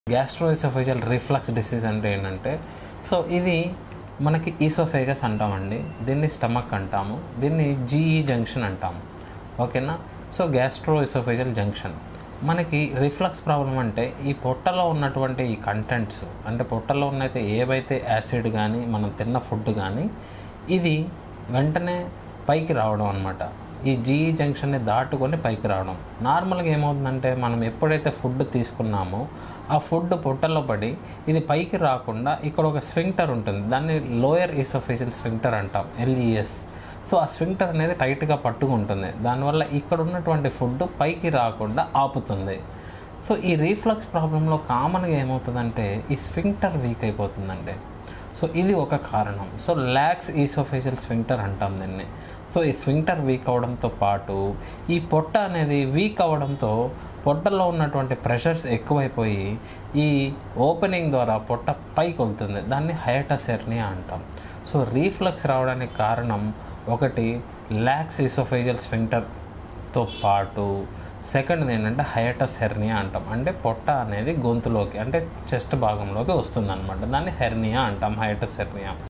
gastro-oesophageal reflux disease అంటే ఏంటంటే so ఇది మనకి ఈసోఫేగస్ అంటామండి దీన్ని స్టమక్ అంటాము దీన్ని జీఈ జంక్షన్ అంటాము ఓకేనా సో గ్యాస్ట్రో ఇసోఫేజియల్ జంక్షన్ మనకి రిఫ్లక్స్ ప్రాబ్లం అంటే ఈ పొట్టలో ఉన్నటువంటి ఈ కంటెంట్స్ అంటే పొట్టలో ఉన్నైతే ఏవైతే యాసిడ్ కానీ మనం తిన్న ఫుడ్ కానీ ఇది వెంటనే పైకి రావడం అనమాట ఈ జీఈ జంక్షన్ని దాటుకొని పైకి రావడం నార్మల్గా ఏమవుతుందంటే మనం ఎప్పుడైతే ఫుడ్ తీసుకున్నామో ఆ ఫుడ్ పొట్టలో పడి ఇది పైకి రాకుండా ఇక్కడ ఒక స్వింక్టర్ ఉంటుంది దాన్ని లోయర్ ఈసోఫేషియల్ స్వింక్టర్ అంటాం ఎల్ఈఎస్ సో ఆ స్వింక్టర్ అనేది టైట్గా పట్టుకుంటుంది దానివల్ల ఇక్కడ ఉన్నటువంటి ఫుడ్ పైకి రాకుండా ఆపుతుంది సో ఈ రీఫ్లక్స్ ప్రాబ్లంలో కామన్గా ఏమవుతుందంటే ఈ స్వింక్టర్ వీక్ అయిపోతుందండి సో ఇది ఒక కారణం సో ల్యాక్స్ ఈసోఫేషియల్ స్వింక్టర్ అంటాం దీన్ని సో ఈ స్వింక్టర్ వీక్ అవడంతో పాటు ఈ పొట్ట అనేది వీక్ అవడంతో పొట్టలో ఉన్నటువంటి ప్రెషర్స్ ఎక్కువైపోయి ఈ ఓపెనింగ్ ద్వారా పొట్ట పైకి వెళ్తుంది దాన్ని హయటస్ హెర్నియా అంటాం సో రీఫ్లక్స్ రావడానికి కారణం ఒకటి ల్యాక్స్ ఈసోఫేజియల్ స్వింక్టర్తో పాటు సెకండ్ ఏంటంటే హయటస్ హెర్నియా అంటాం అంటే పొట్ట అనేది గొంతులోకి అంటే చెస్ట్ భాగంలోకి వస్తుంది అనమాట దాన్ని హెర్నియా అంటాం హయటస్ హెర్నియా